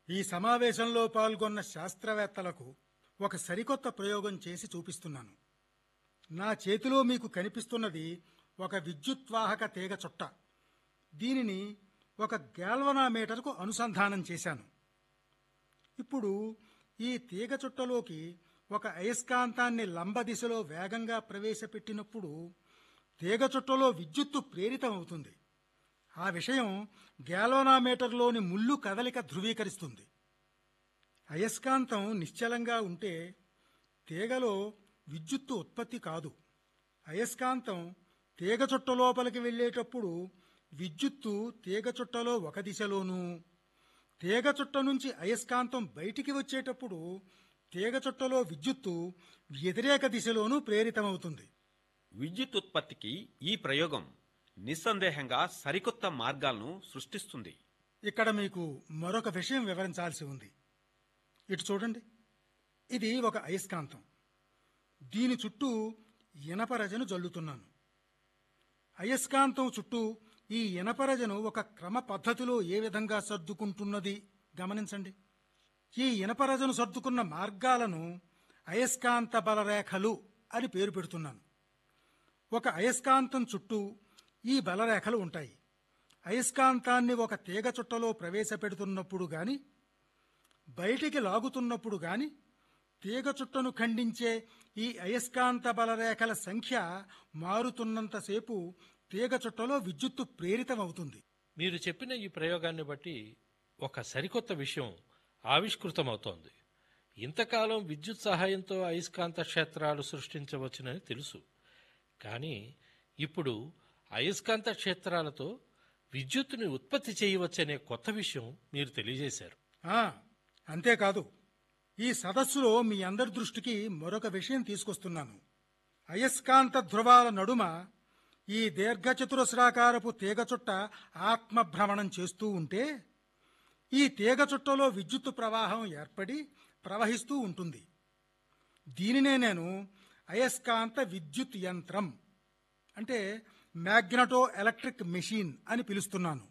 ఈ సమావేశంలో పాల్గొన్న శాస్త్రవేత్తలకు ఒక సరికొత్త ప్రయోగం చేసి చూపిస్తున్నాను నా చేతిలో మీకు కనిపిస్తున్నది ఒక విద్యుత్వాహక తీగ చుట్ట దీనిని ఒక గ్యాల్వనామీటర్కు అనుసంధానం చేశాను ఇప్పుడు ఈ తీగ చుట్టలోకి ఒక అయస్కాంతాన్ని లంబ దిశలో వేగంగా ప్రవేశపెట్టినప్పుడు తీగ చుట్టలో విద్యుత్తు ప్రేరితమవుతుంది ఆ విషయం గ్యాలోనామీటర్లోని ముళ్ళు కదలిక ధృవీకరిస్తుంది అయస్కాంతం నిశ్చలంగా ఉంటే తీగలో విద్యుత్తు ఉత్పత్తి కాదు అయస్కాంతం తీగ చుట్ట లోపలికి వెళ్ళేటప్పుడు విద్యుత్తు తీగ చుట్టలో ఒక దిశలోనూ తీగ చుట్ట నుంచి అయస్కాంతం బయటికి వచ్చేటప్పుడు తీగ చుట్టలో విద్యుత్తు వ్యతిరేక దిశలోనూ ప్రేరితమవుతుంది విద్యుత్ ఉత్పత్తికి ఈ ప్రయోగం నిస్సందేహంగా సరికొత్త మార్గాలను సృష్టిస్తుంది ఇక్కడ మీకు మరొక విషయం వివరించాల్సి ఉంది ఇటు చూడండి ఇది ఒక అయస్కాంతం దీని చుట్టూ ఇనపరజను జల్లుతున్నాను అయస్కాంతం చుట్టూ ఈ ఇనపరజను ఒక క్రమ పద్ధతిలో ఏ విధంగా సర్దుకుంటున్నది గమనించండి ఈ ఇనపరజను సర్దుకున్న మార్గాలను అయస్కాంత బలరేఖలు అని పేరు పెడుతున్నాను ఒక అయస్కాంతం చుట్టూ ఈ బలరేఖలు ఉంటాయి అయస్కాంతాన్ని ఒక తీగ చుట్టలో ప్రవేశపెడుతున్నప్పుడు గాని బయటికి లాగుతున్నప్పుడు గాని తీగ చుట్టను ఖండించే ఈ అయస్కాంత బలరేఖల సంఖ్య మారుతున్నంతసేపు తీగ చుట్టలో విద్యుత్తు ప్రేరితమవుతుంది మీరు చెప్పిన ఈ ప్రయోగాన్ని బట్టి ఒక సరికొత్త విషయం ఆవిష్కృతమవుతోంది ఇంతకాలం విద్యుత్ సహాయంతో అయస్కాంత క్షేత్రాలు సృష్టించవచ్చునని తెలుసు కానీ ఇప్పుడు అయస్కాంత క్షేత్రాలతో విద్యుత్తుని ఉత్పత్తి చేయవచ్చనే కొత్త విషయం మీరు తెలియజేశారు ఆ, అంతేకాదు ఈ సదస్సులో మీ అందరి దృష్టికి మరొక విషయం తీసుకొస్తున్నాను అయస్కాంత ధ్రువాల నడుమ ఈ దీర్ఘచతురస్రాకారపు తీగ చుట్ట ఆత్మభ్రమణం చేస్తూ ఉంటే ఈ తీగ చుట్టలో విద్యుత్తు ప్రవాహం ఏర్పడి ప్రవహిస్తూ ఉంటుంది దీనినే నేను అయస్కాంత విద్యుత్ యంత్రం అంటే మ్యాగ్నటో ఎలక్ట్రిక్ మెషిన్ అని పిలుస్తున్నాను